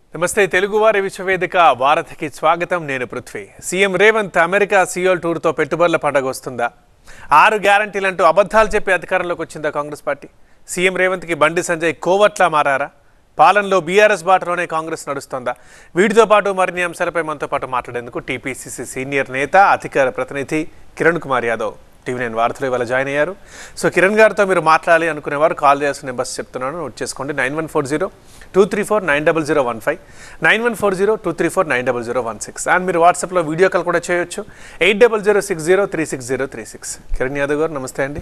నమస్తే తెలుగువారి విశ్వవేదిక వారధికి స్వాగతం నేను Prithvi CM Revanth America Seoul టూర్తో పెట్టుబడుల పండగ వస్తుందా ఆరు గ్యారంటీలంటూ అబద్ధాలు చెప్పి అధికారంలోకి వచ్చిందా కాంగ్రెస్ పార్టీ సీఎం రేవంత్కి బండి సంజయ్ కోవట్లా మారారా పాలనలో బీఆర్ఎస్ బాటలోనే కాంగ్రెస్ నడుస్తోందా వీటితో పాటు మరిన్ని అంశాలపై మనతో పాటు మాట్లాడేందుకు టీపీసీసీ సీనియర్ నేత అధికార ప్రతినిధి కిరణ్ కుమార్ యాదవ్ టీవీ నేను వార్తలు ఇవాళ జాయిన్ అయ్యారు సో కిరణ్ గారితో మీరు మాట్లాడాలి అనుకునేవారు కాల్ చేయాల్సిన నెంబర్స్ చెప్తున్నాను నోట్ చేసుకోండి nine one four zero two three four nine double zero one five nine one four zero two three four nine double zero one six and మీరు వాట్సాప్లో వీడియో కాల్ కూడా చేయొచ్చు eight double zero six zero three six zero three six Kiran Yadav garu నమస్తే అండి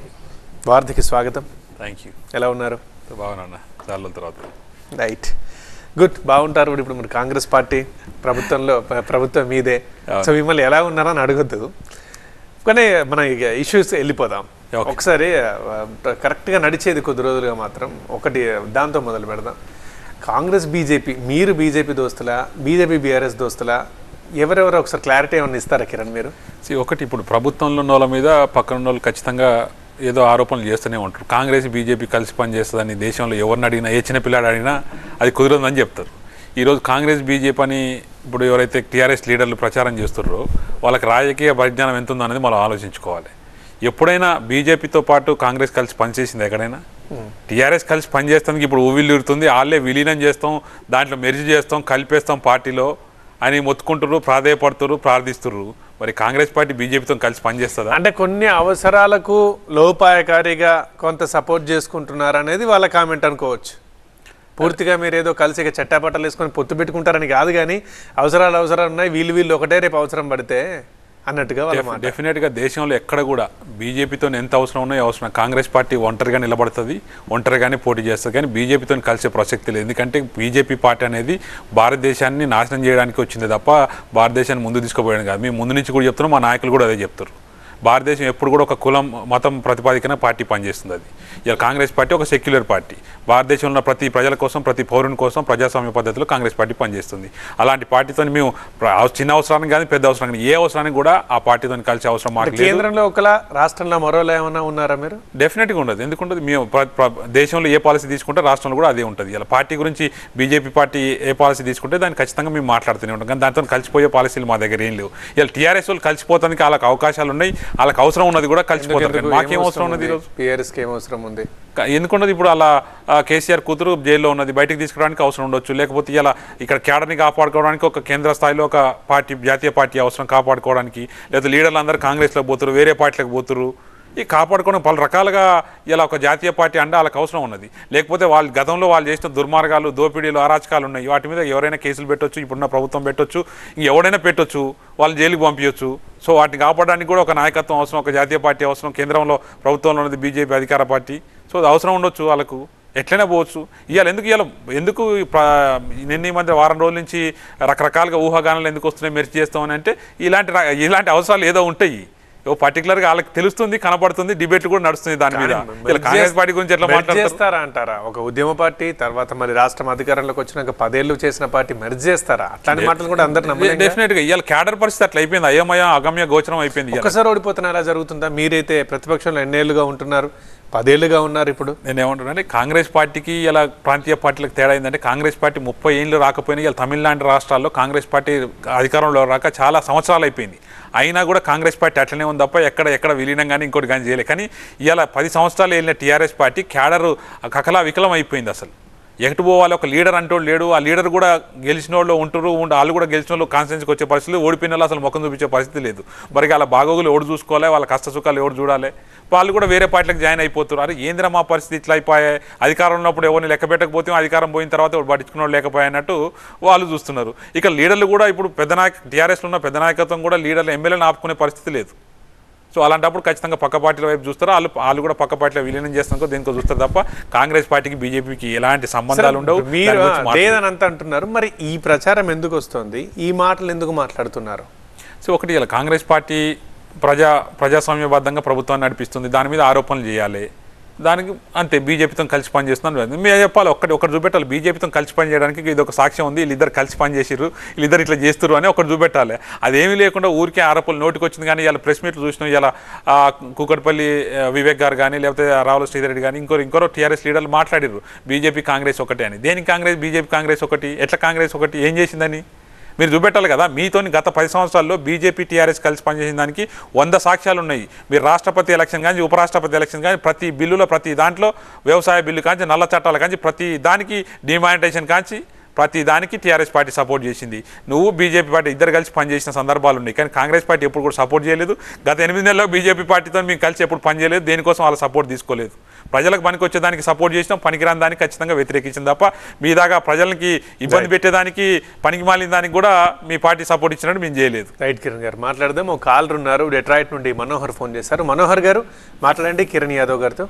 వార్తకి స్వాగతం thank you ఎలా ఉన్నారు బాగున్నా చాలా రోజుల తర్వాత రైట్ గుడ్ బాగుంటారు ఇప్పుడు ఇప్పుడు మీరు కాంగ్రెస్ పార్టీ ప్రభుత్వంలో ప్ర- ప్రభుత్వం మీదే సో మిమ్మల్ని ఎలా ఉన్నారని అడగొద్దు కానీ మన ఇష్యూస్ వెళ్ళిపోదాం Okay. ఒకసారి కరెక్ట్గా నడిచేది కొద్ది రోజులుగా మాత్రం ఒకటి దాంతో మొదలు పెడదాం కాంగ్రెస్ బీజేపీ మీరు బీజేపీ దోస్తులా బీజేపీ బీఆర్ఎస్ దోస్తులా ఎవరెవరు ఒకసారి క్లారిటీ ఏమైనా ఇస్తారా కిరణ్ మీరు See, ఒకటి ఇప్పుడు ప్రభుత్వంలో ఉన్న వాళ్ళ మీద పక్కన ఉన్న వాళ్ళు ఖచ్చితంగా ఏదో ఆరోపణలు చేస్తూనే ఉంటారు కాంగ్రెస్ బీజేపీ కలిసి పనిచేస్తుందని దేశంలో ఎవరిని అడిగినా ఏ చిన్న పిల్లాడు అడిగినా అది కుదరదని చెప్తారు ఈరోజు కాంగ్రెస్ బీజేపీ అని ఇప్పుడు ఎవరైతే టీఆర్ఎస్ లీడర్లు ప్రచారం చేస్తున్నారో వాళ్ళకి రాజకీయ పరిజ్ఞానం ఎంత ఉందో అనేది మనం ఆలోచించుకోవాలి ఎప్పుడైనా బీజేపీతో పాటు కాంగ్రెస్ కలిసి పనిచేసింది ఎక్కడైనా టీఆర్ఎస్ కలిసి పనిచేస్తానికి ఇప్పుడు ఊవిల్లురుతుంది వాళ్ళే విలీనం చేస్తాం దాంట్లో మెరిజ్ చేస్తాం కలిపేస్తాం పార్టీలో అని మొత్తుకుంటున్నారు ప్రాధేయపడుతున్నారు ప్రార్థిస్తున్నారు మరి కాంగ్రెస్ పార్టీ బీజేపీతో కలిసి పనిచేస్తుందా అంటే కొన్ని అవసరాలకు లోపాయకారిగా కొంత సపోర్ట్ చేసుకుంటున్నారు అనేది వాళ్ళ కామెంట్ అనుకోవచ్చు పూర్తిగా మీరు ఏదో కలిసి ఇక చట్టాపట్టలు వేసుకొని పొత్తు పెట్టుకుంటారని కాదు కానీ అవసరాలు అవసరాలు ఉన్నాయి వీళ్ళు వీళ్ళు ఒకటే రేపు అవసరం పడితే అన్నట్టుగా వాళ్ళ మాట డెఫినెట్గా దేశంలో ఎక్కడ కూడా బీజేపీతో ఎంత అవసరం ఉన్నాయో అవసరం కాంగ్రెస్ పార్టీ ఒంటరిగా నిలబడుతుంది ఒంటరిగానే పోటీ చేస్తుంది కానీ బీజేపీతో కలిసే ప్రసక్తి లేదు ఎందుకంటే బీజేపీ పార్టీ అనేది భారతదేశాన్ని నాశనం చేయడానికి వచ్చింది తప్ప భారతదేశాన్ని ముందు తీసుకుపోయాడు కాదు మేము ముందు నుంచి కూడా చెప్తున్నాం మా నాయకులు కూడా అదే చెప్తారు భారతదేశం ఎప్పుడు కూడా ఒక కులం మతం ప్రతిపాదికన పార్టీ పనిచేస్తుంది అది ఇలా కాంగ్రెస్ పార్టీ ఒక సెక్యులర్ పార్టీ భారతదేశంలో ఉన్న ప్రతి ప్రజల కోసం ప్రతి పౌరుని కోసం ప్రజాస్వామ్య పద్ధతిలో కాంగ్రెస్ పార్టీ పనిచేస్తుంది అలాంటి పార్టీతో మేము ప్ర- చిన్న అవసరానికి కానీ పెద్ద అవసరానికి ఏ అవసరానికి కూడా ఆ పార్టీతో కలిసి అవసరం మాకు లేదు కేంద్రంలో ఒకలా రాష్ట్రంలో మరోలా ఏమైనా ఉన్నారా మీరు డెఫినెట్గా ఉండదు ఎందుకుంటుంది మేము ప్ర- ప్ర- దేశంలో ఏ పాలసీ తీసుకుంటే రాష్ట్రంలో కూడా అదే ఉంటుంది ఇలా పార్టీ గురించి బీజేపీ పార్టీ ఏ పాలసీ తీసుకుంటే దాన్ని ఖచ్చితంగా మేము మాట్లాడుతూనే ఉంటాం కానీ దాంతో కలిసిపోయే పాలసీలు మా దగ్గర ఏం లేవు ఇలా టీఆర్ఎస్ వాళ్ళు కలిసిపోతానికి వాళ్ళకి అవకాశాలు ఉన్నాయి వాళ్ళకి అవసరం ఉన్నది కూడా కలిసిపోతారు కానీ మాకేం అవసరం ఉన్నది ఈరోజు పిఆర్ఎస్కి ఏం అవసరం ఉంది క- ఎందుకున్నది ఇప్పుడు అలా ఆ, కేసీఆర్ కూతురు జైల్లో ఉన్నది బయటికి తీసుకురావడానికి అవసరం ఉండొచ్చు లేకపోతే ఇలా ఇక్కడ కేడర్ని కాపాడుకోవడానికి ఒక కేంద్ర స్థాయిలో ఒక పార్టీ జాతీయ పార్టీ అవసరం కాపాడుకోవడానికి లేదా లీడర్లు అందరూ కాంగ్రెస్లోకి పోతురు వేరే పార్టీలకు పోతురు ఈ కాపాడుకోవడం పలు రకాలుగా ఇలా ఒక జాతీయ పార్టీ అంటే వాళ్ళకి అవసరం ఉన్నది లేకపోతే వాళ్ళు గతంలో వాళ్ళు చేసిన దుర్మార్గాలు దోపిడీలు అరాచకాలు ఉన్నాయి వాటి మీద ఎవరైనా కేసులు పెట్టొచ్చు ఇప్పుడున్న ప్రభుత్వం పెట్టొచ్చు ఎవడైనా పెట్టొచ్చు వాళ్ళు జైలుకి పంపించవచ్చు సో వాటిని కాపాడడానికి కూడా ఒక నాయకత్వం అవసరం ఒక జాతీయ పార్టీ అవసరం కేంద్రంలో ప్రభుత్వంలో ఉన్నది బీజేపీ అధికార పార్టీ సో అది అవసరం ఉండొచ్చు వాళ్ళకు ఎట్లయినా పోవచ్చు ఇవాళ ఎందుకు ఇవాళ ఎందుకు ఈ ప్ర- నిన్న ఈ మధ్య వారం రోజుల నుంచి రకరకాలుగా ఊహాగానాలు ఎందుకు వస్తున్నాయి మెరిచి చేస్తామని అంటే ఇలాంటి ర- ఇలాంటి అవసరాలు ఏదో ఉంటాయి ఓ పర్టికులర్గా వాళ్ళకి తెలుస్తుంది కనపడుతుంది డిబేట్లు కూడా నడుస్తుంది దాని మీద ఇలా కాంగ్రెస్ పార్టీ గురించి ఎట్లా మెర్జ్ మాట్లాడతారు చేస్తారా అంటారా ఒక ఉద్యమ పార్టీ తర్వాత మరి రాష్ట్రం అధికారంలోకి వచ్చినాక పదేళ్ళు చేసిన పార్టీ మెర్జ్ చేస్తారా అట్లాంటి మాటలు కూడా అందరు నమ్మలేదు డెఫినెట్ గా ఇవాళ క్యాడర్ పరిస్థితి అట్లా అయిపోయింది అయోమయ అగమ్య గోచరం అయిపోయింది ఇవాళ. ఒక్కసారి ఓడిపోతున్నా అలా జరుగుతుందా మీరైతే ప్రతిపక్షంలో ఎన్నేళ్లుగా ఉంటున్నారు పదేళ్లుగా ఉన్నారు ఇప్పుడు నేను ఏమంటున్నానంటే కాంగ్రెస్ పార్టీకి ఇలా ప్రాంతీయ పార్టీలకు తేడా ఏంటంటే కాంగ్రెస్ పార్టీ ముప్పై ఏళ్ళు రాకపోయినా ఇలా తమిళనాడు రాష్ట్రాల్లో కాంగ్రెస్ పార్టీ అధికారంలో రాక చాలా సంవత్సరాలు అయిపోయింది అయినా కూడా కాంగ్రెస్ పార్టీ అట్లనే ఉంది తప్ప ఎక్కడ ఎక్కడ విలీనం కానీ ఇంకోటి కానీ చేయలేదు కానీ ఇలా పది సంవత్సరాలు వెళ్ళిన టీఆర్ఎస్ పార్టీ క్యాడర్ కకలా వికలం అయిపోయింది అసలు ఎటు పోవాలి ఒక లీడర్ అంటూ లేడు ఆ లీడర్ కూడా గెలిచిన వాళ్ళు ఉంటారు ఉండి వాళ్ళు కూడా గెలిచిన వాళ్ళు కాన్స్టెన్స్కి వచ్చే పరిస్థితులు ఓడిపోయిన వాళ్ళు అసలు ముఖం చూపించే పరిస్థితి లేదు మరి వాళ్ళ బాగోగులు ఎవడు చూసుకోవాలి వాళ్ళ కష్ట సుఖాలు ఎవడు చూడాలి వాళ్ళు కూడా వేరే పార్టీలకు జాయిన్ అయిపోతారు అరే ఏంద్రా మా పరిస్థితి ఇట్లా అయిపోయాయి అధికారం ఉన్నప్పుడు ఎవరిని లెక్క పెట్టకపోతే అధికారం పోయిన తర్వాత ఎవరు పట్టించుకున్న వాళ్ళు లేకపోయాయన్నట్టు వాళ్ళు చూస్తున్నారు ఇక లీడర్లు కూడా ఇప్పుడు పెద్ద నాయక టీఆర్ఎస్లో ఉన్న పెద్ద నాయకత్వం కూడా లీడర్లు ఎమ్మెల్యేని ఆపుకునే పరిస్థితి లేదు సో అలాంటిప్పుడు ఖచ్చితంగా పక్క పార్టీల వైపు చూస్తారు వాళ్ళు వాళ్ళు కూడా పక్క పార్టీలో విలీనం చేస్తాను దీనికో చూస్తారు తప్ప కాంగ్రెస్ పార్టీకి బీజేపీకి ఎలాంటి సంబంధాలు ఉండవు మీరు దాని గురించి మాట్లాడరు. లేదని అంత అంటున్నారు మరి ఈ ప్రచారం ఎందుకు వస్తుంది ఈ మాటలు ఎందుకు మాట్లాడుతున్నారు సో ఒకటి ఇలా కాంగ్రెస్ పార్టీ ప్రజా ప్రజాస్వామ్యబద్ధంగా ప్రభుత్వాన్ని నడిపిస్తుంది దాని మీద ఆరోపణలు చేయాలి దానికి అంతే బీజేపీతో కలిసి పనిచేస్తున్నాను మేము చెప్పాలి ఒక్కటి ఒకటి చూపెట్టాలి బీజేపీతో కలిసి పని చేయడానికి ఇది ఒక సాక్ష్యం ఉంది వీళ్ళిద్దరు కలిసి పనిచేసిర్రు వీళ్ళిద్దరు ఇట్లా చేస్తారు అని ఒకటి చూపెట్టాలి అదేమీ లేకుండా ఊరికే ఆరోపణలు నోటికి వచ్చింది కానీ ఇలా ప్రెస్ మీట్లు చూసినాం ఇలా కూకట్పల్లి ఆ, వివేక్ గారు కానీ లేకపోతే రావుల శ్రీధర్ రెడ్డి కానీ ఇంకో ఇంకోరో టీఆర్ఎస్ లీడర్లు మాట్లాడారు బీజేపీ కాంగ్రెస్ ఒకటి అని దేనికి కాంగ్రెస్ బీజేపీ కాంగ్రెస్ ఒకటి ఎట్లా కాంగ్రెస్ ఒకటి ఏం చేసిందని మీరు చూపెట్టాలి కదా మీతోని గత పది సంవత్సరాల్లో బీజేపీ టీఆర్ఎస్ కలిసి పనిచేసిన దానికి వంద సాక్ష్యాలు ఉన్నాయి మీరు రాష్ట్రపతి ఎలక్షన్ కానీ ఉపరాష్ట్రపతి ఎలక్షన్ కానీ ప్రతి బిల్లులో ప్రతి దాంట్లో వ్యవసాయ బిల్లు కాంచి నల్ల చట్టాల కాంచి ప్రతి దానికి డిమానిటేషన్ కాంచి ప్రతి దానికి టీఆర్ఎస్ పార్టీ సపోర్ట్ చేసింది నువ్వు బీజేపీ పార్టీ ఇద్దరు కలిసి పనిచేసిన సందర్భాలు ఉన్నాయి కానీ కాంగ్రెస్ పార్టీ ఎప్పుడు కూడా సపోర్ట్ చేయలేదు గత ఎనిమిది నెలల్లో బీజేపీ పార్టీతో మేము కలిసి ఎప్పుడు పనిచేయలేదు దేనికోసం వాళ్ళ సపోర్ట్ తీసుకోలేదు ప్రజలకు పనికి వచ్చేదానికి సపోర్ట్ చేసినాం పనికిరాని దానికి ఖచ్చితంగా వ్యతిరేకించింది తప్ప మీ దాకా ప్రజలకి ఇబ్బంది పెట్టేదానికి పనికి మాలిన దానికి కూడా మీ పార్టీ సపోర్ట్ ఇచ్చినట్టు మేము చేయలేదు రైట్ కిరణ్ గారు మాట్లాడదాం ఒక కాలర్ ఉన్నారు డెట్రాయిట్ నుండి మనోహర్ ఫోన్ చేశారు మనోహర్ గారు మాట్లాడండి కిరణ్ యాదవ్ గారితో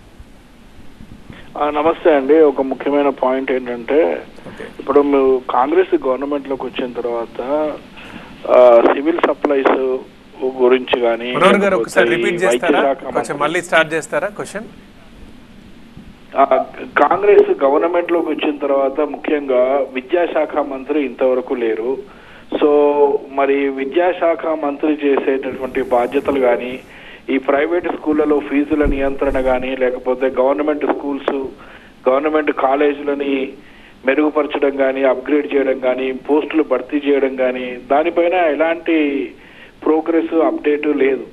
ఆ, నమస్తే అండి ఒక ముఖ్యమైన పాయింట్ ఏంటంటే ఓకే ఇప్పుడు మేము కాంగ్రెస్ గవర్నమెంట్ లోకి వచ్చిన తర్వాత ఆ, సివిల్ సప్లైస్ గురించి కానీ మనోహర్ గారు ఒకసారి లేకపోతే రిపీట్ ఈ వైద్య చేస్తారా శాఖ కొంచెం మంత్రి- మళ్ళీ స్టార్ట్ చేస్తారా క్వశ్చన్ ఆ, కాంగ్రెస్ గవర్నమెంట్ లోకి వచ్చిన తర్వాత ముఖ్యంగా విద్యాశాఖ మంత్రి ఇంతవరకు లేరు సో మరి విద్యాశాఖ మంత్రి చేసేటటువంటి బాధ్యతలు కానీ ఈ ప్రైవేట్ స్కూళ్ళలో ఫీజుల నియంత్రణ కానీ లేకపోతే గవర్నమెంట్ స్కూల్స్ గవర్నమెంట్ కాలేజీలని మెరుగుపరచడం కానీ అప్గ్రేడ్ చేయడం కానీ పోస్టులు భర్తీ చేయడం కానీ దానిపైన ఎలాంటి ప్రోగ్రెస్ అప్డేట్ లేదు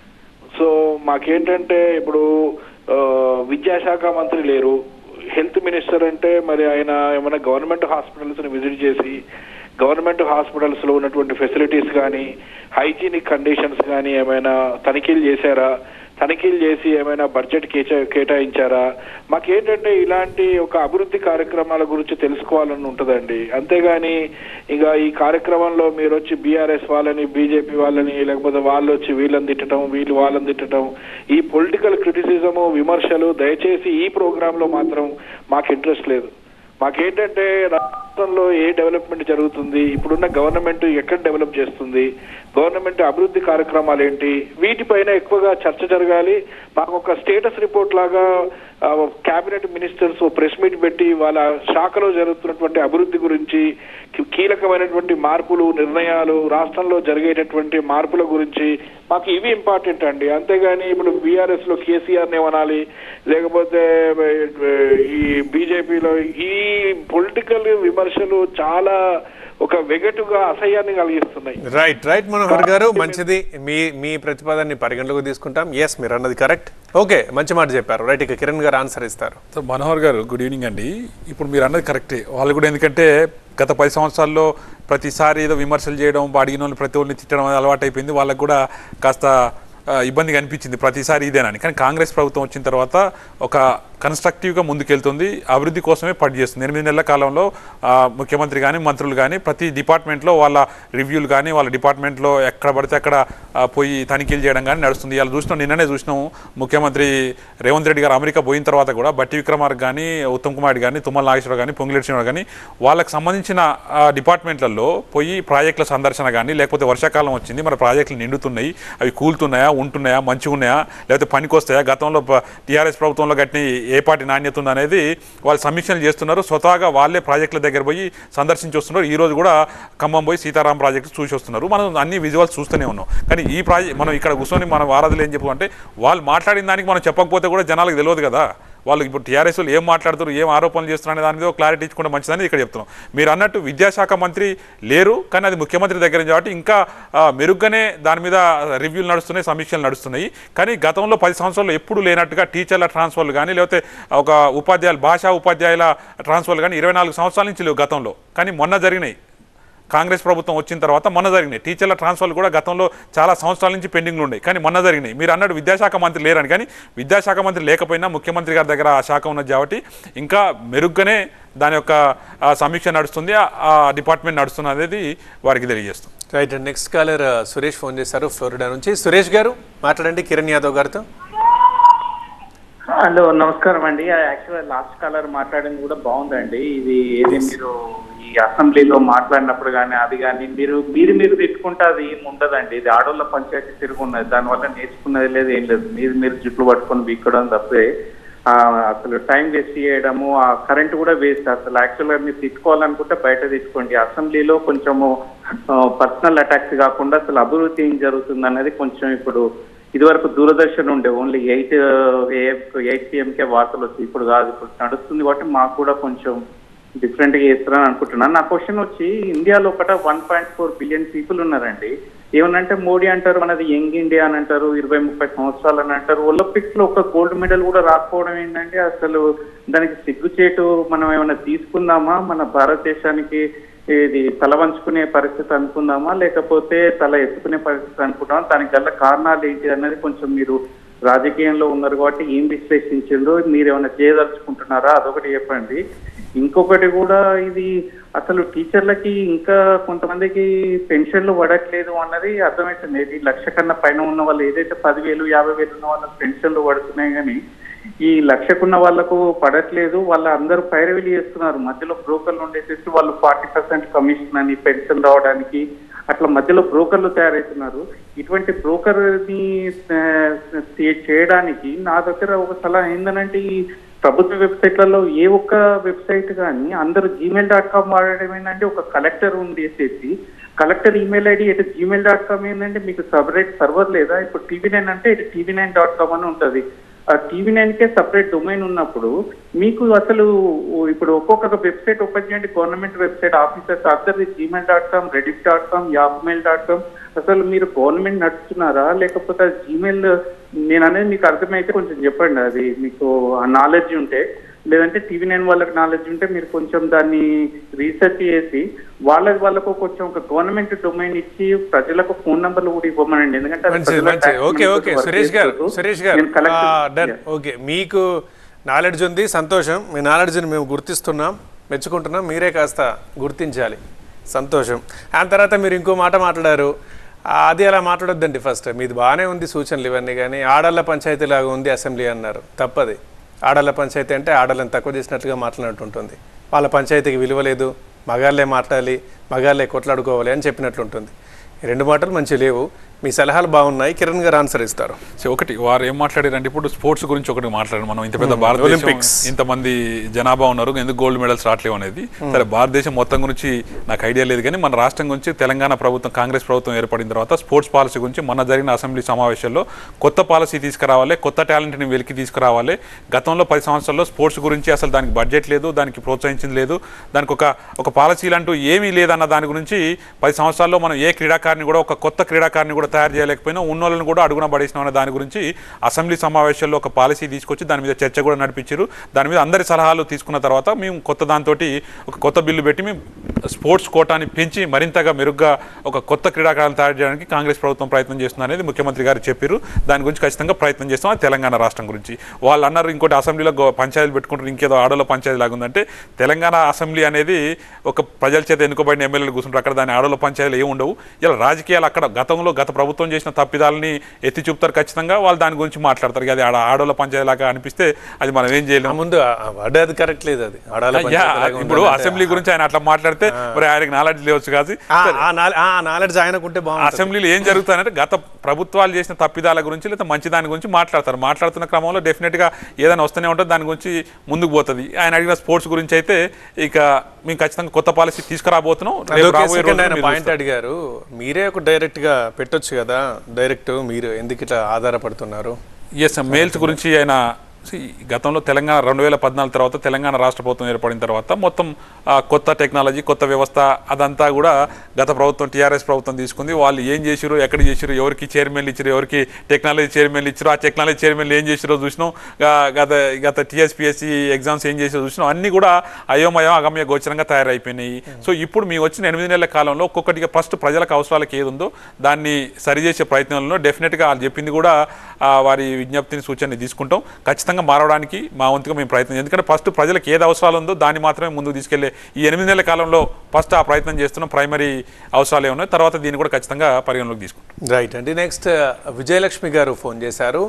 సో మాకేంటంటే ఇప్పుడు ఆ, విద్యాశాఖ మంత్రి లేరు హెల్త్ మినిస్టర్ అంటే మరి ఆయన ఏమైనా గవర్నమెంట్ హాస్పిటల్స్ ని విజిట్ చేసి గవర్నమెంట్ హాస్పిటల్స్ లో ఉన్నటువంటి ఫెసిలిటీస్ కానీ హైజీనిక్ కండిషన్స్ కానీ ఏమైనా తనిఖీలు చేశారా తనిఖీలు చేసి ఏమైనా బడ్జెట్ కేచా కేటాయించారా మాకేంటంటే ఇలాంటి ఒక అభివృద్ధి కార్యక్రమాల గురించి తెలుసుకోవాలని ఉంటుందండి అంతేగాని ఇక ఈ కార్యక్రమంలో మీరు వచ్చి బీఆర్ఎస్ వాళ్ళని బీజేపీ వాళ్ళని లేకపోతే వాళ్ళు వచ్చి వీళ్ళని తిట్టడం వీళ్ళు వాళ్ళని తిట్టడం ఈ పొలిటికల్ క్రిటిసిజము విమర్శలు దయచేసి ఈ ప్రోగ్రామ్ లో మాత్రం మాకు ఇంట్రెస్ట్ లేదు మాకేంటంటే రాష్ట్రంలో ఏ డెవలప్మెంట్ జరుగుతుంది ఇప్పుడున్న గవర్నమెంట్ ఎక్కడ డెవలప్ చేస్తుంది గవర్నమెంట్ అభివృద్ధి కార్యక్రమాలు ఏంటి వీటిపైన ఎక్కువగా చర్చ జరగాలి మాకు ఒక స్టేటస్ రిపోర్ట్ లాగా కేబినెట్ మినిస్టర్స్ ప్రెస్ మీట్ పెట్టి వాళ్ళ శాఖలో జరుగుతున్నటువంటి అభివృద్ధి గురించి కీ- కీలకమైనటువంటి మార్పులు నిర్ణయాలు రాష్ట్రంలో జరిగేటటువంటి మార్పుల గురించి మాకు ఇవి ఇంపార్టెంట్ అండి అంతేగాని ఇప్పుడు బీఆర్ఎస్ లో కేసీఆర్ ఏమనాలి లేకపోతే ఆ, ఈ బీజేపీలో ఈ పొలిటికల్ విమర్శలు చాలా ఒక వెగటుగా అసహ్యాన్ని కలిగిస్తున్నాయి రైట్ రైట్ మనోహర్ గారు మంచిది మీ మీ ప్రతిపాదనని పరిగణలోకి తీసుకుంటాం ఎస్ మీరు అన్నది కరెక్ట్ ఓకే మంచి మాట చెప్పారు రైట్ ఇక కిరణ్ గారు ఆన్సర్ ఇస్తారు సో మనోహర్ గారు గుడ్ ఈవినింగ్ అండి ఇప్పుడు మీరు అన్నది కరెక్టే వాళ్ళు కూడా ఎందుకంటే గత పది సంవత్సరాల్లో ప్రతిసారి ఏదో విమర్శలు చేయడం అడిగిన వాళ్ళు ప్రతి ఒళ్ళని తిట్టడం అనేది అలవాటు అయిపోయింది వాళ్ళకు కూడా కాస్త ఆ, ఇబ్బందిగా అనిపించింది ప్రతిసారి ఇదేనని కానీ కాంగ్రెస్ ప్రభుత్వం వచ్చిన తర్వాత ఒక కన్స్ట్రక్టివ్గా ముందుకెళ్తుంది అభివృద్ధి కోసమే పనిచేస్తుంది ఎనిమిది నెలల కాలంలో ఆ, ముఖ్యమంత్రి కానీ మంత్రులు కానీ ప్రతి డిపార్ట్మెంట్లో వాళ్ళ రివ్యూలు కానీ వాళ్ళ డిపార్ట్మెంట్లో ఎక్కడ పడితే అక్కడ ఆ, పోయి తనిఖీలు చేయడం కానీ నడుస్తుంది ఇలా చూసినాం నిన్ననే చూసినాం ముఖ్యమంత్రి రేవంత్ రెడ్డి గారు అమెరికా పోయిన తర్వాత కూడా బట్టి విక్రమార్క కానీ ఉత్తమ్ కుమార్ కానీ తుమ్మల నాగేశ్వరరావు కానీ పొంగిరెడ్డి శ్రీనివాస్ కానీ వాళ్ళకి సంబంధించిన ఆ, డిపార్ట్మెంట్లలో పోయి ప్రాజెక్టుల సందర్శన కానీ లేకపోతే వర్షాకాలం వచ్చింది మన ప్రాజెక్టులు నిండుతున్నాయి అవి కూలుతున్నాయా ఉంటున్నాయా మంచిగా ఉన్నాయా లేకపోతే పనికొస్తాయా గతంలో టీఆర్ఎస్ ప్రభుత్వంలో కట్టిన ఏ పార్టీ నాణ్యత ఉందా అనేది వాళ్ళు సమీక్షలు చేస్తున్నారు స్వతహాగా వాళ్ళే ప్రాజెక్టుల దగ్గర పోయి సందర్శించి వస్తున్నారు ఈ రోజు కూడా ఖమ్మం పోయి సీతారాం ప్రాజెక్టు చూసి వస్తున్నారు మనం అన్ని విజువల్స్ చూస్తూనే ఉన్నాం కానీ ఈ ప్రాజెక్ట్ మనం ఇక్కడ కూర్చొని మనం వారాదులు ఏం చెప్పమంటే వాళ్ళు మాట్లాడిన దానికి మనం చెప్పకపోతే కూడా జనాలకు తెలియదు కదా వాళ్ళు ఇప్పుడు టీఆర్ఎస్ వాళ్ళు ఏం మాట్లాడుతారు ఏం ఆరోపణలు చేస్తున్నారు అనే దాని మీద క్లారిటీ ఇచ్చుకుంటే మంచిదని ఇక్కడ చెప్తున్నాం మీరు అన్నట్టు విద్యాశాఖ మంత్రి లేరు కానీ అది ముఖ్యమంత్రి దగ్గర నుంచి కాబట్టి ఇంకా ఆ, మెరుగ్గానే దాని మీద రివ్యూలు నడుస్తున్నాయి సమీక్షలు నడుస్తున్నాయి కానీ గతంలో పది సంవత్సరాలు ఎప్పుడు లేనట్టుగా టీచర్ల ట్రాన్స్ఫర్లు కానీ లేకపోతే ఒక ఉపాధ్యాయులు భాషా ఉపాధ్యాయుల ట్రాన్స్ఫర్లు కానీ ఇరవై నాలుగు సంవత్సరాల నుంచి లేవు గతంలో కానీ మొన్న జరిగినాయి కాంగ్రెస్ ప్రభుత్వం వచ్చిన తర్వాత మొన్న జరిగినాయి టీచర్ల ట్రాన్స్ఫర్లు కూడా గతంలో చాలా సంవత్సరాల నుంచి పెండింగ్లు ఉన్నాయి కానీ మొన్న జరిగినాయి మీరు అన్నట్టు విద్యాశాఖ మంత్రి లేరని కానీ విద్యాశాఖ మంత్రి లేకపోయినా ముఖ్యమంత్రి గారి దగ్గర ఆ శాఖ ఉన్నది కాబట్టి ఇంకా మెరుగ్గానే దాని యొక్క ఆ, సమీక్ష నడుస్తుంది ఆ- ఆ డిపార్ట్మెంట్ నడుస్తుంది అనేది వారికి తెలియజేస్తుంది right next caller Suresh phone చేశారు ఫ్లోరిడా నుంచి సురేష్ గారు మాట్లాడండి కిరణ్ యాదవ్ గారితో హలో నమస్కారం అండి యాక్చువల్ లాస్ట్ కాలర్ మాట్లాడింది కూడా బాగుందండి ఇది ఏది మీరు ఈ అసెంబ్లీలో మాట్లాడినప్పుడు కానీ అది కానీ మీరు మీరు మీరు తిట్టుకుంటే అది ఏం ఉండదండి ఇది ఆడోళ్ళ పంచాయతీ తిరుగున్నది దానివల్ల నేర్చుకున్నది లేదు ఏం లేదు మీరు మీరు జుట్లు పట్టుకొని బీక్కడం తప్పే ఆ, అసలు టైం వేస్ట్ చేయడము ఆ కరెంట్ కూడా వేస్ట్ అసలు యాక్చువల్గా మీరు తిట్టుకోవాలనుకుంటే బయట తిట్టుకోండి అసెంబ్లీలో కొంచెము పర్సనల్ అటాక్స్ కాకుండా అసలు అభివృద్ధి ఏం జరుగుతుంది అనేది కొంచెం ఇప్పుడు ఇదివరకు దూరదర్శన్ ఉండే ఓన్లీ ఎయిట్ ఎయిట్ పిఎంకే వార్తలు వచ్చి ఇప్పుడు కాదు ఇప్పుడు నడుస్తుంది కాబట్టి మాకు కూడా కొంచెం డిఫరెంట్ గా చేస్తారని అనుకుంటున్నాను నా క్వశ్చన్ వచ్చి ఇండియాలో ఒకట one point four billion people ఉన్నారండి ఏమనంటే మోడీ అంటారు మనది యంగ్ ఇండియా అని అంటారు ఇరవై ముప్పై సంవత్సరాలు అని అంటారు ఒలింపిక్స్ లో ఒక గోల్డ్ మెడల్ కూడా రాకపోవడం ఏంటంటే అసలు దానికి సిగ్గుచేటు మనం ఏమైనా తీసుకుందామా మన భారతదేశానికి ఇది తల వంచుకునే పరిస్థితి అనుకుందామా లేకపోతే తల ఎత్తుకునే పరిస్థితి అనుకుంటామా దానికి గల కారణాలు ఏంటి అన్నది కొంచెం మీరు రాజకీయంలో ఉన్నారు కాబట్టి ఏం విశ్లేషించిండ్రో మీరు ఏమైనా చేయదలుచుకుంటున్నారా అదొకటి చెప్పండి ఇంకొకటి కూడా ఇది అసలు టీచర్లకి ఇంకా కొంతమందికి పెన్షన్లు పడట్లేదు అన్నది అర్థమవుతుంది ఇది లక్ష కన్నా పైన ఉన్న వాళ్ళు ఏదైతే పదివేలు యాభై వేలు ఉన్న వాళ్ళకి పెన్షన్లు పడుతున్నాయి కానీ ఈ లక్షకున్న వాళ్ళకు పడట్లేదు వాళ్ళ అందరూ పైరవిలి చేస్తున్నారు మధ్యలో బ్రోకర్లు ఉండేసేసి వాళ్ళు ఫార్టీ పర్సెంట్ కమిషన్ అని పెన్షన్ రావడానికి అట్లా మధ్యలో బ్రోకర్లు తయారవుతున్నారు ఇటువంటి బ్రోకర్ ని ఆ, చేయడానికి నా దగ్గర ఒక సలహా ఏంటంటే ఈ ప్రభుత్వ వెబ్సైట్లలో ఏ ఒక్క వెబ్సైట్ కానీ అందరూ జీమెయిల్ డాట్ కామ్ వాడడం ఏంటంటే ఒక కలెక్టర్ ఉండేసేసి కలెక్టర్ ఈమెయిల్ ఐడి ఇటు జీమెయిల్ డాట్ కామ్ ఏంటంటే మీకు సపరేట్ సర్వర్ లేదా ఇప్పుడు టీవీ నైన్ అంటే ఇటు టీవీ నైన్ డాట్ కామ్ అని ఉంటుంది ఆ టీవీ నైన్ కే సపరేట్ డొమైన్ ఉన్నప్పుడు మీకు అసలు ఇప్పుడు ఒక్కొక్క వెబ్సైట్ ఓపెన్ చేయండి గవర్నమెంట్ వెబ్సైట్ ఆఫీసర్స్ అందరిది Gmail dot com Reddit dot com యాప్మెయిల్ డాట్ కామ్ అసలు మీరు గవర్నమెంట్ నడుస్తున్నారా లేకపోతే జీమెయిల్ నేను అనేది మీకు అర్థమైతే కొంచెం చెప్పండి అది మీకు ఆ నాలెడ్జ్ ఉంటే లేదంటే టీవీ నైన్ వాళ్ళకి నాలెడ్జ్ ఉంటే మీరు కొంచెం దాన్ని రీసెర్చ్ చేసి వాళ్ళకి వాళ్ళకు కొంచెం ఒక గవర్నమెంట్ డొమైన్ ఇచ్చి ప్రజలకు ఫోన్ నంబర్లు కూడా ఇవ్వమనండి ఎందుకంటే అది మంచిది ప్రజల మంచిది tax ఓకే money ఓకే తోటి work సురేష్ గారు చేసుకోవచ్చు. సురేష్ గారు నేను collection- డన్ Yeah. ఓకే మీకు నాలెడ్జ్ ఉంది సంతోషం మీ నాలెడ్జ్ని మేము గుర్తిస్తున్నాం మెచ్చుకుంటున్నాం మీరే కాస్త గుర్తించాలి సంతోషం ఆ తర్వాత మీరు ఇంకో మాట మాట్లాడారు ఆ, అది అలా మాట్లాడొద్దండి ఫస్ట్ మీది బాగానే ఉంది సూచనలు ఇవన్నీ కానీ ఆడళ్ళ పంచాయతీ లాగా ఉంది అసెంబ్లీ అన్నారు తప్పది ఆడళ్ళ పంచాయతీ అంటే ఆడళ్ళని తక్కువ చేసినట్లుగా మాట్లాడినట్టు ఉంటుంది వాళ్ళ పంచాయతీకి విలువ లేదు మగాళ్ళే మాట్లాడాలి మగాళ్ళే కొట్లాడుకోవాలి అని చెప్పినట్లు ఉంటుంది ఈ రెండు మాటలు మంచి లేవు మీ సలహాలు బాగున్నాయి కిరణ్ గారు ఆన్సర్ ఇస్తారు సో ఒకటి వారు ఏం మాట్లాడారంటే ఇప్పుడు స్పోర్ట్స్ గురించి ఒకటి మాట్లాడారు మనం ఇంత పెద్ద భారతదేశం Olympics. ఇంతమంది జనాభా ఉన్నారు ఎందుకు గోల్డ్ మెడల్స్ రావట్లేవు అనేది సరే భారతదేశం మొత్తం గురించి నాకు ఐడియా లేదు కానీ మన రాష్ట్రం గురించి తెలంగాణ ప్రభుత్వం కాంగ్రెస్ ప్రభుత్వం ఏర్పడిన తర్వాత స్పోర్ట్స్ పాలసీ గురించి మొన్న జరిగిన అసెంబ్లీ సమావేశంలో కొత్త పాలసీ తీసుకురావాలి కొత్త టాలెంట్ని వెలికి తీసుకురావాలి గతంలో పది సంవత్సరాల్లో స్పోర్ట్స్ గురించి అసలు దానికి బడ్జెట్ లేదు దానికి ప్రోత్సహించింది లేదు దానికి ఒక ఒక పాలసీలు అంటూ ఏమీ లేదన్న దాని గురించి పది సంవత్సరాల్లో మనం ఏ క్రీడాకారిని కూడా ఒక కొత్త క్రీడాకారిని కూడా తయారు చేయలేకపోయినా ఉన్నోళ్ళని కూడా అడుగున పడేసినాం అనే దాని గురించి అసెంబ్లీ సమావేశాల్లో ఒక పాలసీ తీసుకొచ్చి దాని మీద చర్చ కూడా నడిపించారు దాని మీద అందరి సలహాలు తీసుకున్న తర్వాత మేము కొత్త దాంతో ఒక కొత్త బిల్లు పెట్టి మేము స్పోర్ట్స్ కోటాని పెంచి మరింతగా మెరుగ్గా ఒక కొత్త క్రీడాకారులను తయారు చేయడానికి కాంగ్రెస్ ప్రభుత్వం ప్రయత్నం చేస్తుంది అనేది ముఖ్యమంత్రి గారు చెప్పారు దాని గురించి ఖచ్చితంగా ప్రయత్నం చేస్తాం అది తెలంగాణ రాష్ట్రం గురించి వాళ్ళు అన్నారు ఇంకోటి అసెంబ్లీలో గో- పంచాయతీలు పెట్టుకుంటారు ఇంకేదో ఆడలో పంచాయతీ లాగా ఉందంటే తెలంగాణ అసెంబ్లీ అనేది ఒక ప్రజల చేత ఎన్నుకోబడిన ఎమ్మెల్యేలు కూర్చుంటారు అక్కడ దాని ఆడలో పంచాయతీలు ఏమి ఉండవు ఇలా రాజకీయాలు అక్కడ గతంలో గత ప్రభుత్వం చేసిన తప్పిదాలని ఎత్తి చూపుతారు ఖచ్చితంగా వాళ్ళు దాని గురించి మాట్లాడతారు ఇక అది ఆడ ఆడలో పంచాయతీ లాగా అనిపిస్తే అది మనం ఏం ఆ చేయలేము ముందు ఆ- ఆ వర్డ్ అది కరెక్ట్ లేదు అది ఆడాల యా, పంచాయతీ లాగా ఇప్పుడు ఉండాలంటే అసెంబ్లీ గురించి ఆయన అట్లా మాట్లాడితే మరి ఆయనకి నాలెడ్జ్ లేవచ్చు కాదు ఆ- ఆ నాలె- ఆ నాలెడ్జ్ ఆయనకుంటే బాగుంటుంది అసెంబ్లీలో ఏం జరుగుతుందంటే గత ప్రభుత్వాలు చేసిన తప్పిదాల గురించి లేదా మంచి దాని గురించి మాట్లాడతారు మాట్లాడుతున్న క్రమంలో డెఫినెట్గా ఏదైనా వస్తూనే ఉంటుంది దాని గురించి ముందుకు పోతుంది ఆయన అడిగిన స్పోర్ట్స్ గురించి అయితే ఇక మేము ఖచ్చితంగా కొత్త పాలసీ తీసుకురాబోతున్నాం రేపు అదొకే రాబోయే second రోజుల్లో ఆయన మీరు పాయింట్ అడిగారు మీరే ఒక డైరెక్ట్ గా పెట్టొచ్చు కదా డైరెక్ట్ మీరు ఎందుకు ఇట్లా ఆధారపడుతున్నారు ఎస్ మెయిల్స్ గురించి ఆయన see, గతంలో తెలంగాణ రెండు వేల పద్నాలుగు తర్వాత తెలంగాణ రాష్ట్ర ప్రభుత్వం ఏర్పడిన తర్వాత మొత్తం ఆ, కొత్త టెక్నాలజీ కొత్త వ్యవస్థ అదంతా కూడా గత ప్రభుత్వం టీఆర్ఎస్ ప్రభుత్వం తీసుకుంది వాళ్ళు ఏం చేసిరో ఎక్కడ చేసిరో ఎవరికి చైర్మన్లు ఇచ్చారు ఎవరికి టెక్నాలజీ చైర్మన్లు ఇచ్చారు ఆ టెక్నాలజీ చైర్మన్లు ఏం చేసిరో చూసినాం గా- గత గత టీఎస్పీఎస్సీ ఎగ్జామ్స్ ఏం చేసిరో చూసినాం అన్నీ కూడా అయోమయం అగమ్య గోచరంగా తయారైపోయినాయి సో ఇప్పుడు మీ వచ్చిన ఎనిమిది నెలల కాలంలో ఒక్కొక్కటిగా ఫస్ట్ ప్రజలకు అవసరాలకు ఏది ఉందో దాన్ని సరిచేసే ప్రయత్నంలో డెఫినెట్గా వాళ్ళు చెప్పింది కూడా ఆ, వారి విజ్ఞప్తిని సూచనని తీసుకుంటాం ఖచ్చితంగా మారడానికి మా వంతుగా మేము ప్రయత్నం చేస్తాం. ఎందుకంటే ఫస్ట్ ప్రజలకు ఏది అవసరాలు ఉందో దాన్ని మాత్రమే ముందుకు తీసుకెళ్లే ఈ ఎనిమిది నెలల కాలంలో ఫస్ట్ ఆ ప్రయత్నం చేస్తున్నాం ప్రైమరీ అవసరాలు ఏమున్నాయి తర్వాత దీన్ని కూడా ఖచ్చితంగా పరిగణలోకి తీసుకుంటాం రైట్ అండి నెక్స్ట్ విజయలక్ష్మి గారు ఫోన్ చేశారు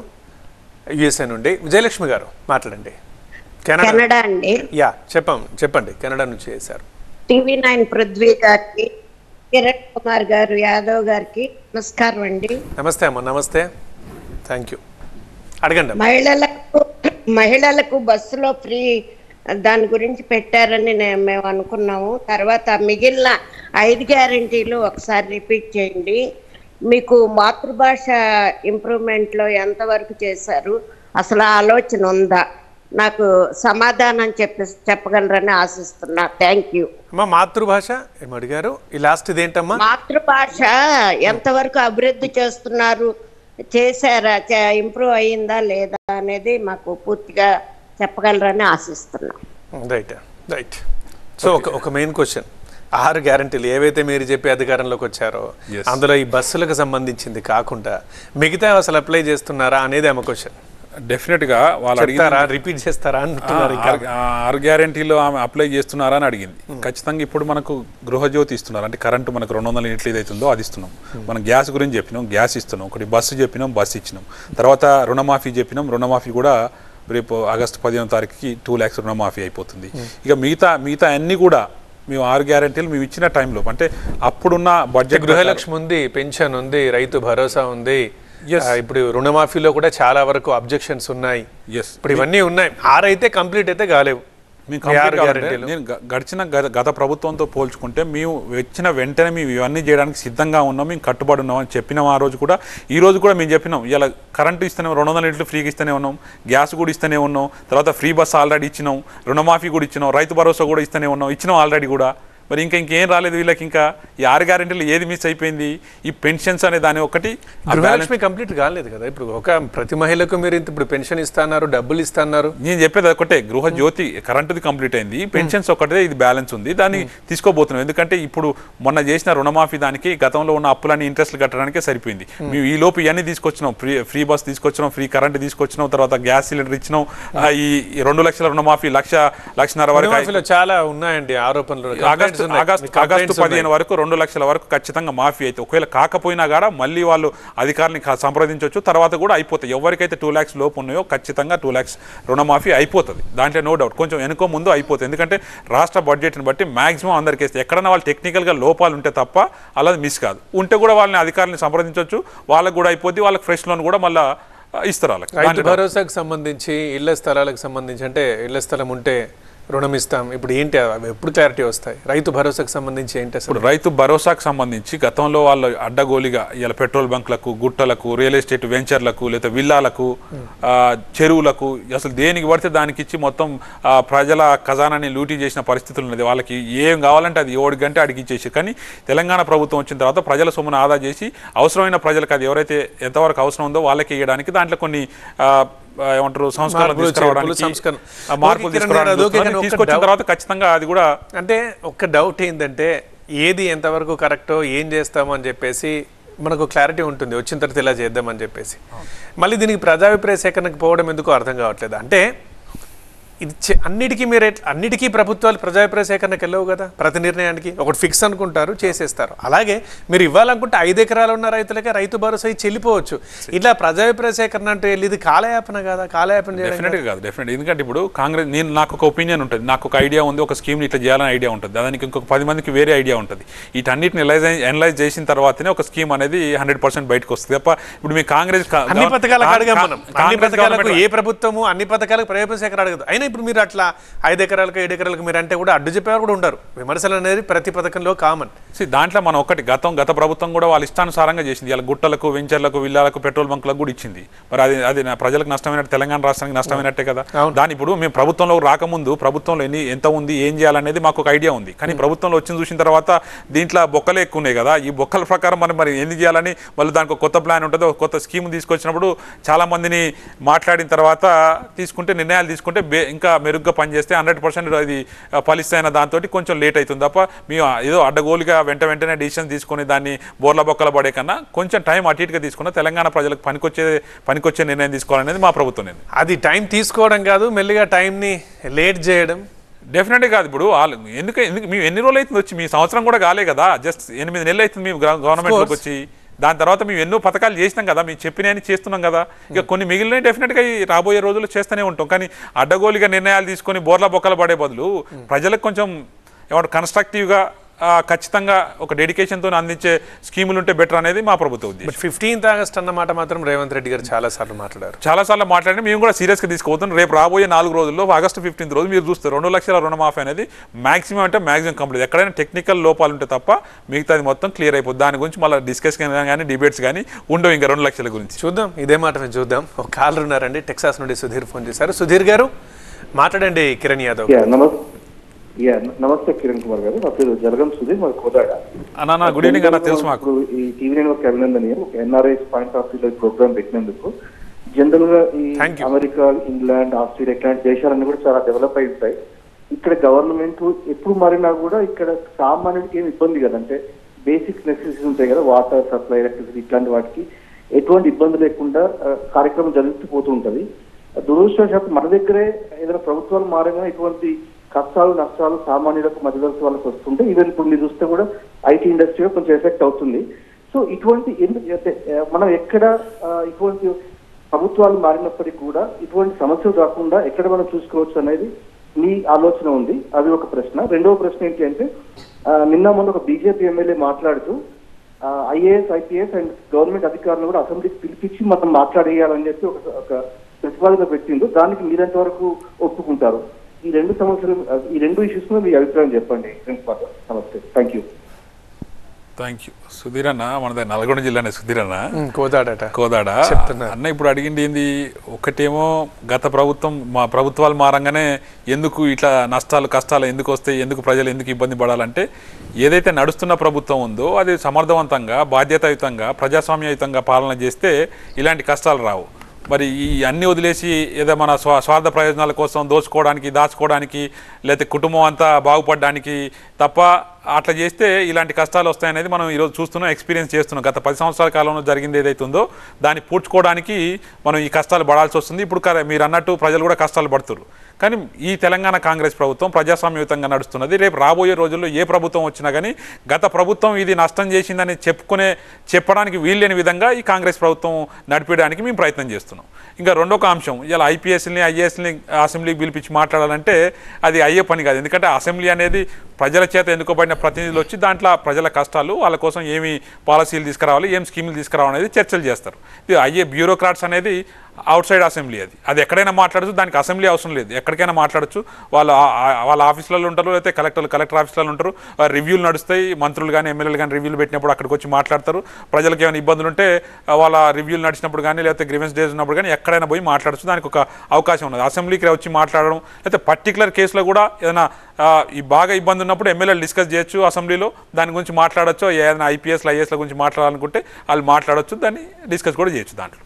యుఎస్ఏ నుండి విజయలక్ష్మి గారు మాట్లాడండి కెనడా కెనడా అండి యా చెప్పం చెప్పండి కెనడా నుంచి చేశారు టీవీ నైన్ పృథ్వీ గారికి కిరణ్ కుమార్ గారు యాదవ్ గారికి నమస్కారం అండి నమస్తే అమ్మ నమస్తే థ్యాంక్ యూ అడగండి అమ్మ. మహిళలకు మహిళలకు బస్సులో ఫ్రీ దాని గురించి పెట్టారని నే- మేము అనుకున్నాము తర్వాత మిగిలిన ఐదు గ్యారంటీలు ఒకసారి రిపీట్ చేయండి మీకు మాతృభాష ఇంప్రూవ్మెంట్లో ఎంతవరకు చేశారు అసలు ఆ ఆలోచన ఉందా నాకు సమాధానం చెప్పి చెప్పగలరని ఆశిస్తున్నా థ్యాంక్ యూ అమ్మా మాతృభాష ఏం అడిగారు ఈ లాస్ట్ ఇదేంటమ్మా మాతృభాష ఎంతవరకు అభివృద్ధి చేస్తున్నారు చేశారా ఇంప్రూవ్ అయ్యిందా లేదా అనేది మాకు పూర్తిగా చెప్పగలరని ఆశిస్తున్నాం రైట్ రైట్ సో ఒక ఒక మెయిన్ క్వశ్చన్ ఆరు గ్యారంటీలు ఏవైతే మీరు చెప్పి అధికారంలోకి వచ్చారో Yes. అందులో ఈ బస్సులకు సంబంధించింది కాకుండా మిగతా అసలు అప్లై చేస్తున్నారా అనేది ఆమె క్వశ్చన్ డెఫినెట్గా వాళ్ళు అడిగిన చెప్తారా రిపీట్ చేస్తారా అంటున్నారు ఇంకా ఆరు- ఆ ఆరు గ్యారెంటీలో ఆమె అప్లై చేస్తున్నారా అని అడిగింది ఖచ్చితంగా ఇప్పుడు మనకు గృహజ్యోతి ఇస్తున్నారు అంటే కరెంటు మనకు రెండు వందల యూనిట్లు ఏదైతుందో అది ఇస్తున్నాం మనం గ్యాస్ గురించి చెప్పినాం గ్యాస్ ఇస్తున్నాం ఒకటి బస్సు చెప్పినాం బస్సు ఇచ్చినాం తర్వాత రుణమాఫీ చెప్పినాం రుణమాఫీ కూడా రేపు ఆగస్టు పదిహేను తారీఖుకి టూ ల్యాక్స్ రుణమాఫీ అయిపోతుంది ఇక మిగతా మిగతా అన్ని కూడా మేము ఆరు గ్యారెంటీలు మేము ఇచ్చిన టైంలో అంటే అప్పుడున్న బడ్జెట్ గృహలక్ష్మి ఉంది పెన్షన్ ఉంది రైతు భరోసా ఉంది Yes. ఆ, ఇప్పుడు రుణమాఫీలో కూడా చాలా వరకు అబ్జెక్షన్స్ ఉన్నాయి ఎస్ ఇప్పుడు ఇవన్నీ ఉన్నాయి ఆరైతే కంప్లీట్ అయితే కాలేవు మేము ఈ కంప్లీట్ ఆరు కావాలంటే గ్యారెంటీలు. నేను గ- గడిచిన గత గత ప్రభుత్వంతో పోల్చుకుంటే మేము వచ్చిన వెంటనే మేము ఇవన్నీ చేయడానికి సిద్ధంగా ఉన్నాం మేము కట్టుబడి ఉన్నాం అని చెప్పినాం ఆ రోజు కూడా ఈ రోజు కూడా మేము చెప్పినాం ఇలా కరెంటు ఇస్తూనే రెండు వందల లీటర్లు ఫ్రీగా ఇస్తూనే ఉన్నాం గ్యాస్ కూడా ఇస్తూనే ఉన్నాం తర్వాత ఫ్రీ బస్ ఆల్రెడీ ఇచ్చినాం రుణమాఫీ కూడా ఇచ్చినాం రైతు భరోసా కూడా ఇస్తూనే ఉన్నాం ఇచ్చినాం ఆల్రెడీ కూడా మరి ఇంకా ఇంకేం రాలేదు వీళ్ళకి ఇంకా ఈ ఆరు గ్యారెంటీలు ఏది మిస్ అయిపోయింది ఈ పెన్షన్స్ అనే దాని ఒకటి ఆ balance- గృహలక్ష్మి కంప్లీట్ కాలేదు కదా ఇప్పుడు ఒక ప్రతి మహిళకు మీరు ఇంత ఇప్పుడు పెన్షన్ ఇస్తున్నారు డబ్బులు ఇస్తున్నారు నేను చెప్పేది ఒకటే గృహ జ్యోతి కరెంటుది కంప్లీట్ అయింది పెన్షన్స్ ఒకటే ఇది బ్యాలెన్స్ ఉంది దాన్ని తీసుకోబోతున్నాం ఎందుకంటే ఇప్పుడు మొన్న చేసిన రుణమాఫీ దానికి గతంలో ఉన్న అప్పులన్నీ ఇంట్రెస్ట్లు కట్టడానికే సరిపోయింది మేము ఈ లోపు ఇవన్నీ తీసుకొచ్చినాం ఫ్రీ ఫ్రీ బస్ తీసుకొచ్చినాం ఫ్రీ కరెంట్ తీసుకొచ్చినాం తర్వాత గ్యాస్ సిలిండర్ ఇచ్చినాం ఆ, ఈ ఈ రెండు లక్షల రుణమాఫీ లక్ష లక్షన్నర వరకు రుణమాఫీలో చాలా ఉన్నాయండి ఆరోపణలు ఆగస్టు complaints ఉన్నాయి. ఆగస్టు మీకు complaints ఆగస్టు పదిహేను ఉన్నాయి. వరకు రెండు లక్షల వరకు ఖచ్చితంగా మాఫీ అయితే ఒకవేళ కాకపోయినా కూడా మళ్ళీ వాళ్ళు అధికారులని కా- సంప్రదించవచ్చు తర్వాత కూడా అయిపోతాయి ఎవరికైతే టూ ల్యాక్స్ లోపు ఉన్నాయో ఖచ్చితంగా టూ ల్యాక్స్ రుణమాఫీ అయిపోతుంది దాంట్లో నో డౌట్ కొంచెం వెనుకో ముందు అయిపోతుంది ఎందుకంటే రాష్ట్ర బడ్జెట్ని బట్టి మాక్సిమం అందరికీ ఇస్తే ఎక్కడైనా వాళ్ళు టెక్నికల్గా లోపాలు ఉంటే తప్ప అలా మిస్ కాదు ఉంటే కూడా వాళ్ళని అధికారులను సంప్రదించవచ్చు వాళ్ళకి కూడా అయిపోద్ది వాళ్ళకి ఫ్రెష్ లోన్ కూడా మళ్ళీ ఇస్తారు వాళ్ళకి రైతు దాంట్లో భరోసాకు సంబంధించి ఇళ్ల స్థలాలకు సంబంధించి అంటే ఇళ్ల స్థలం ఉంటే రుణం ఇస్తాం ఇప్పుడు ఏంటి అవి ఎప్పుడు క్లారిటీ వస్తాయి రైతు భరోసాకు సంబంధించి ఏంటి అసలు ఇప్పుడు రైతు భరోసాకు సంబంధించి గతంలో వాళ్ళ అడ్డగోలిగా ఇలా పెట్రోల్ బంక్లకు గుట్టలకు రియల్ ఎస్టేట్ వెంచర్లకు లేదా విల్లాలకు ఆ, చెరువులకు అసలు దేనికి పడితే దానికి ఇచ్చి మొత్తం ఆ, ప్రజల ఖజానాన్ని లూటీ చేసిన పరిస్థితులు ఉన్నది వాళ్ళకి ఏం కావాలంటే అది ఏడు గంట అడిగి ఇచ్చేసి కానీ తెలంగాణ ప్రభుత్వం వచ్చిన తర్వాత ప్రజల సొమ్మును ఆదా చేసి అవసరమైన ప్రజలకు అది ఎవరైతే ఎంతవరకు అవసరం ఉందో వాళ్ళకి ఇవ్వడానికి దాంట్లో కొన్ని ఆ, ఆ, ఏమంటారు సంస్కరణలు మార్పులు, తీసుకురావడానికి చేర్పులు, సంస్కరణ. ఆ, మార్పులు ఓకే, కిరణ్ తీసుకురావడానికి గారు, అదొకే కానీ చూస్తున్నాం. ఒక్క తీసుకొచ్చిన డౌట్. తర్వాత ఖచ్చితంగా అది కూడా అంటే ఒక్క డౌట్ ఏంటంటే ఏది ఎంతవరకు కరెక్టో ఏం చేస్తామో అని చెప్పేసి మనకు క్లారిటీ ఉంటుంది వచ్చిన తర్వాత ఇలా చేద్దామని చెప్పేసి మళ్ళీ దీనికి ప్రజాభిప్రాయ సేకరణకు పోవడం ఎందుకు అర్థం కావట్లేదు అంటే ఇది చే- అన్నిటికీ మీరు ఎట్లా- అన్నిటికీ ప్రభుత్వాలు ప్రజాభిప్రాయ సేకరణకు వెళ్ళవు కదా ప్రతి నిర్ణయానికి ఒకటి ఫిక్స్ అనుకుంటారు చేసేస్తారు అలాగే మీరు ఇవ్వాలనుకుంటే ఐదు ఎకరాలు ఉన్న రైతులకే రైతు భరోసా ఇచ్చి వెళ్ళిపోవచ్చు ఇట్లా ప్రజాభిప్రాయ సేకరణ అంటే వెళ్ళి ఇది కాలయాపన కదా కాలయాపన చేయడం డెఫినెట్గా కాదు డెఫినెట్ ఎందుకంటే ఇప్పుడు కాంగ్రెస్ నేను నాకు ఒక ఒపీనియన్ ఉంటుంది నాకు ఒక ఐడియా ఉంది ఒక స్కీమ్ ఇట్లా చేయాలని ఐడియా ఉంటుంది దానికి ఇంకొక పది మందికి వేరే ఐడియా ఉంటుంది వీటన్నిటిని ఎనలైజ్ అనలైజ్ చేసిన తర్వాతనే ఒక స్కీమ్ అనేది హండ్రెడ్ పర్సెంట్ బయటకు వస్తుంది తప్ప ఇప్పుడు మీ కాంగ్రెస్ కా- అన్ని కా- పథకాలకు కా- అడగాం కా- మనం అన్ని కాంగ్రెస్ పథకాలకు గవర్నమెంట్ ఏ ప్రభుత్వము అన్ని పథకాలకు ప్రయోజన సేకరణ అడగదు అయినా ఇప్పుడు మీరు అట్లా ఐదు ఎకరాలకు ఏడు ఎకరాలకు మీరు అంటే కూడా అడ్డు చెప్పేవారు కూడా ఉండరు విమర్శలు అనేది ప్రతి పథకంలో కామన్ See, దాంట్లో మనం ఒకటి గతం గత ప్రభుత్వం కూడా వాళ్ళ ఇష్టానుసారంగా చేసింది ఇలా గుట్టలకు వెంచర్లకు విల్లాలకు పెట్రోల్ బంకులకు కూడా ఇచ్చింది మరి అది అది నా ప్రజలకు నష్టమైనట్టు తెలంగాణ రాష్ట్రానికి నష్టమైనట్టే కదా దాని ఇప్పుడు మేము ప్రభుత్వంలో రాకముందు ప్రభుత్వంలో ఎన్ని ఎంత ఉంది ఏం చేయాలనేది మాకు ఒక ఐడియా ఉంది కానీ ప్రభుత్వంలో వచ్చిన చూసిన తర్వాత దీంట్లో బొక్కలు ఎక్కువ ఉన్నాయి కదా ఈ బొక్కల ప్రకారం మనం మరి ఎందుకు చేయాలని మళ్ళీ దానికి ఒక కొత్త ప్లాన్ ఉంటుంది ఒక కొత్త స్కీమ్ తీసుకొచ్చినప్పుడు చాలా మందిని మాట్లాడిన తర్వాత తీసుకుంటే నిర్ణయాలు తీసుకుంటే బే- ఇంకా మెరుగ్గా పనిచేస్తే హండ్రెడ్ పర్సెంట్ అది ఆ, ఫలిస్తైన దాంతో కొంచెం లేట్ అవుతుంది తప్ప మేము ఏదో అడ్డగోలుగా వెంట వెంటనే డిసిషన్ తీసుకొని దాన్ని బోర్ల బొక్కల పడే కన్నా కొంచెం టైం అటు ఇటుగా తీసుకున్న తెలంగాణ ప్రజలకు పనికొచ్చే పనికొచ్చే నిర్ణయం తీసుకోవాలనేది మా ప్రభుత్వం నిర్ణయం అది టైం తీసుకోవడం కాదు మెల్లిగా టైంని లేట్ చేయడం డెఫినెట్గా కాదు ఇప్పుడు వాళ్ళు ఎందుకు ఎందుకు మేము ఎన్ని రోజులు అవుతుంది వచ్చి మీ సంవత్సరం కూడా కాలే కదా జస్ట్ ఎనిమిది నెలలు అవుతుంది మేము గవర్నమెంట్లోకి వచ్చి దాని తర్వాత మేము ఎన్నో పథకాలు చేసినాం కదా మేము చెప్పినవి చేస్తున్నాం కదా ఇక కొన్ని మిగిలిన డెఫినెట్గా ఈ రాబోయే రోజుల్లో చేస్తూనే ఉంటాం కానీ అడ్డగోలుగా నిర్ణయాలు తీసుకొని బోర్ల బొక్కలు పడే బదులు ప్రజలకు కొంచెం ఏమంటారు కన్స్ట్రక్టివ్గా ఆ, ఖచ్చితంగా ఒక డెడికేషన్తో అందించే స్కీములు ఉంటే బెటర్ అనేది మా ప్రభుత్వ ఉద్దేశం బట్ ఫిఫ్టీన్త్ ఆగస్ట్ అన్నమాట మాత్రం రేవంత్ రెడ్డి గారు చాలా సార్లు మాట్లాడారు చాలాసార్లు మాట్లాడి మేము కూడా సీరియస్గా తీసుకోబోతున్నాం రేపు రాబోయే నాలుగు రోజుల్లో ఆగస్టు ఫిఫ్టీన్త్ రోజు మీరు చూస్తారు రెండు లక్షల రుణమాఫీ అనేది మాక్సిమం అంటే మాక్సిమం కంప్లీట్ ఎక్కడైనా టెక్నికల్ లోపాలు ఉంటే తప్ప మిగతాది మొత్తం క్లియర్ అయిపోతుంది దాని గురించి మళ్ళీ డిస్కస్ కానీ డిబేట్స్ కానీ ఉండవు ఇంకా రెండు లక్షల గురించి చూద్దాం ఇదే మాట మేము చూద్దాం ఒక కాలర్ ఉన్నారండి టెక్సాస్ నుండి సుధీర్ ఫోన్ చేశారు సుధీర్ గారు మాట్లాడండి కిరణ్ యాదవ్ యా నమస్తే యా న- నమస్తే కిరణ్ కుమార్ గారు నా పేరు జలగం సుధీర్ మాది కోదాడ అన్న గుడ్ ఈవినింగ్ అన్న తెలుసు మాకు ఇప్పుడు ఈ టీవీ నేను ఒక అభినందనీయం ఒక NRIs point of view program పెట్టినందుకు జనరల్ గా ఈ Thank you. America England Australia ఇట్లాంటి దేశాలన్నీ కూడా చాలా డెవలప్ అయి ఉంటాయి ఇక్కడ గవర్నమెంట్ ఎప్పుడు మారినా కూడా ఇక్కడ సామాన్యుడికి ఏమి ఇబ్బంది కదా అంటే బేసిక్ నెసెసిటీస్ ఉంటాయి కదా వాటర్ సప్లై ఎలక్ట్రిసిటీ ఇట్లాంటి వాటికి ఎటువంటి ఇబ్బంది లేకుండా ఆ, కార్యక్రమం జరుగుతూ పోతూ ఉంటది దురదృష్టవశాత్తు మన దగ్గరే ఏదైనా ప్రభుత్వాలు మారగా ఇటువంటి కష్టాలు నష్టాలు సామాన్యులకు మధ్యవర్తి వాళ్ళకి వస్తుంటే ఈవెన్ ఇప్పుడు మీరు చూస్తే కూడా ఐటీ ఇండస్ట్రీ కొంచెం ఎఫెక్ట్ అవుతుంది సో ఇటువంటి ఎందుకు అంటే, ఆ, మనం ఎక్కడ ఆ, ఇటువంటి ప్రభుత్వాలు మారినప్పటికీ కూడా ఇటువంటి సమస్యలు రాకుండా ఎక్కడ మనం చూసుకోవచ్చు అనేది మీ ఆలోచన ఉంది అది ఒక ప్రశ్న రెండవ ప్రశ్న ఏంటి అంటే ఆ, నిన్న మొన్న ఒక బీజేపీ ఎమ్మెల్యే మాట్లాడుతూ ఐఏఎస్ ఐపీఎస్ అండ్ గవర్నమెంట్ అధికారులను కూడా అసెంబ్లీకి పిలిపించి మనం మాట్లాడేయాలని చెప్పి ఒక ఒక ప్రతిపాదన పెట్టిండు దానికి మీరెంత వరకు ఒప్పుకుంటారు ఈ రెండు సమస్యలు ఆ, ఈ రెండు ఇష్యూస్ మీద మీ అభిప్రాయం చెప్పండి ప్రిన్సిపాల్ నమస్తే thank you thank you Sudheer అన్న మనది నల్గొండ జిల్లానే సుధీర్ అన్న కోదాడట కోదాడ చెప్తున్నారు. అన్న ఇప్పుడు అడిగింది ఏంది ఒకటేమో గత ప్రభుత్వం మా ప్రభుత్వాలు మారంగానే ఎందుకు ఇట్లా నష్టాలు కష్టాలు ఎందుకు వస్తాయి ఎందుకు ప్రజలు ఎందుకు ఇబ్బంది పడాలంటే ఏదైతే నడుస్తున్న ప్రభుత్వం ఉందో అది సమర్థవంతంగా బాధ్యతాయుతంగా ప్రజాస్వామ్యయుతంగా పాలన చేస్తే ఇలాంటి కష్టాలు రావు మరి ఈ అన్ని వదిలేసి ఏదో మన స్వా స్వార్థ ప్రయోజనాల కోసం దోచుకోవడానికి దాచుకోవడానికి లేకపోతే కుటుంబం అంతా బాగుపడడానికి తప్ప అట్లా చేస్తే ఇలాంటి కష్టాలు వస్తాయనేది మనం ఈరోజు చూస్తున్నాం ఎక్స్పీరియన్స్ చేస్తున్నాం గత పది సంవత్సరాల కాలంలో జరిగింది ఏదైతే ఉందో దాన్ని పూడ్చుకోవడానికి మనం ఈ కష్టాలు పడాల్సి వస్తుంది ఇప్పుడు కర- మీరు అన్నట్టు ప్రజలు కూడా కష్టాలు పడుతున్నారు కానీ ఈ తెలంగాణ కాంగ్రెస్ ప్రభుత్వం ప్రజాస్వామ్యయుతంగా నడుస్తున్నది రేపు రాబోయే రోజుల్లో ఏ ప్రభుత్వం వచ్చినా కానీ గత ప్రభుత్వం ఇది నష్టం చేసిందని చెప్పుకునే చెప్పడానికి వీల్లేని విధంగా ఈ కాంగ్రెస్ ప్రభుత్వం నడిపించడానికి మేము ప్రయత్నం చేస్తున్నాం ఇంకా రెండొక అంశం ఇలా ఐపీఎస్ని ఐఏఎస్ని అసెంబ్లీకి పిలిపించి మాట్లాడాలంటే అది అయ్యే పని కాదు ఎందుకంటే అసెంబ్లీ అనేది ప్రజల చేత ఎన్నుకోబడిన ప్రతినిధులు వచ్చి దాంట్లో ప్రజల కష్టాలు వాళ్ళ కోసం ఏమి పాలసీలు తీసుకురావాలి ఏం స్కీములు తీసుకురావాలి అనేది చర్చలు చేస్తారు ఇది అయ్యే బ్యూరోక్రాట్స్ అనేది అవుట్ సైడ్ అసెంబ్లీ అది అది ఎక్కడైనా మాట్లాడచ్చు దానికి అసెంబ్లీ అవసరం లేదు ఎక్కడికైనా మాట్లాడచ్చు వాళ్ళ ఆ- ఆ- వాళ్ళ ఆఫీసులలో ఉంటారు లేకపోతే కలెక్టర్లు కలెక్టర్ ఆఫీసులలో ఉంటారు ఆ రివ్యూలు నడుస్తాయి మంత్రులు కానీ ఎమ్మెల్యేలు కానీ రివ్యూలు పెట్టినప్పుడు అక్కడికి వచ్చి మాట్లాడతారు ప్రజలకు ఏమైనా ఇబ్బందులు ఉంటే ఆ, వాళ్ళ రివ్యూలు నడిచినప్పుడు కానీ లేకపోతే గ్రీవెన్స్ డేస్ ఉన్నప్పుడు కానీ ఎక్కడైనా పోయి మాట్లాడచ్చు దానికి ఒక అవకాశం ఉన్నది అసెంబ్లీకి వచ్చి మాట్లాడడం లేకపోతే పర్టికులర్ కేసులో కూడా ఏదైనా ఆ, ఈ బాగా ఇబ్బంది ఉన్నప్పుడు ఎమ్మెల్యేలు డిస్కస్ చేయొచ్చు అసెంబ్లీలో దాని గురించి మాట్లాడచ్చు ఏదైనా ఐపీఎస్ల ఐఏఎస్ల గురించి మాట్లాడాలనుకుంటే వాళ్ళు మాట్లాడచ్చు దాన్ని డిస్కస్ కూడా చేయొచ్చు దాంట్లో